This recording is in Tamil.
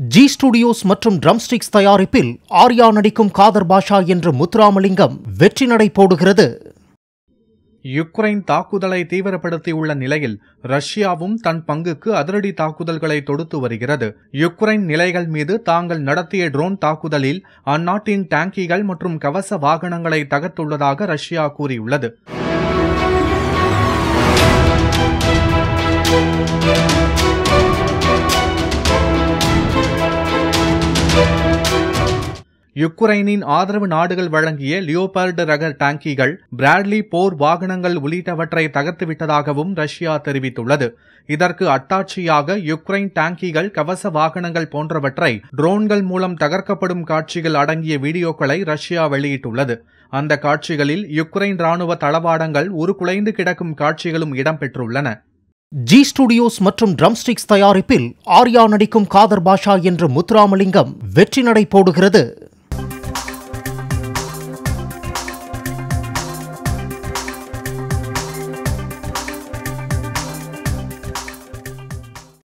ஜி ஸ்டுடியோஸ் மற்றும் ட்ரம்ஸ்டிக்ஸ் தயாரிப்பில் ஆர்யா நடிக்கும் காதர் பாஷா என்ற முத்துராமலிங்கம் வெற்றி நடை போடுகிறது யுக்ரைன் தாக்குதலை தீவிரப்படுத்தியுள்ள நிலையில் ரஷ்யாவும் தன் பங்குக்கு அதிரடி தாக்குதல்களை தொடுத்து வருகிறது யுக்ரைன் நிலைகள் மீது தாங்கள் நடத்திய ட்ரோன் தாக்குதலில் அந்நாட்டின் டேங்கிகள் மற்றும் கவச வாகனங்களை தகர்த்துள்ளதாக ரஷ்யா கூறியுள்ளது யுக்ரைனின் ஆதரவு நாடுகள் வழங்கிய லியோபார்டு ரக டாங்கிகள் பிராட்லி போர் வாகனங்கள் உள்ளிட்டவற்றை தகர்த்துவிட்டதாகவும் ரஷ்யா தெரிவித்துள்ளது இதற்கு அட்டாட்சியாக யுக்ரைன் டாங்கிகள் கவச வாகனங்கள் போன்றவற்றை ட்ரோன்கள் மூலம் தகர்க்கப்படும் காட்சிகள் அடங்கிய வீடியோக்களை ரஷ்யா வெளியிட்டுள்ளது அந்த காட்சிகளில் யுக்ரைன் ராணுவ தளவாடங்கள் உருக்குலைந்து கிடக்கும் காட்சிகளும் இடம்பெற்றுள்ளன ஜி ஸ்டுடியோஸ் மற்றும் ட்ரம்ஸ்டிக்ஸ் தயாரிப்பில் ஆர்யா நடிக்கும் காதர் பாஷா என்ற முத்துராமலிங்கம் வெற்றி நடை போடுகிறது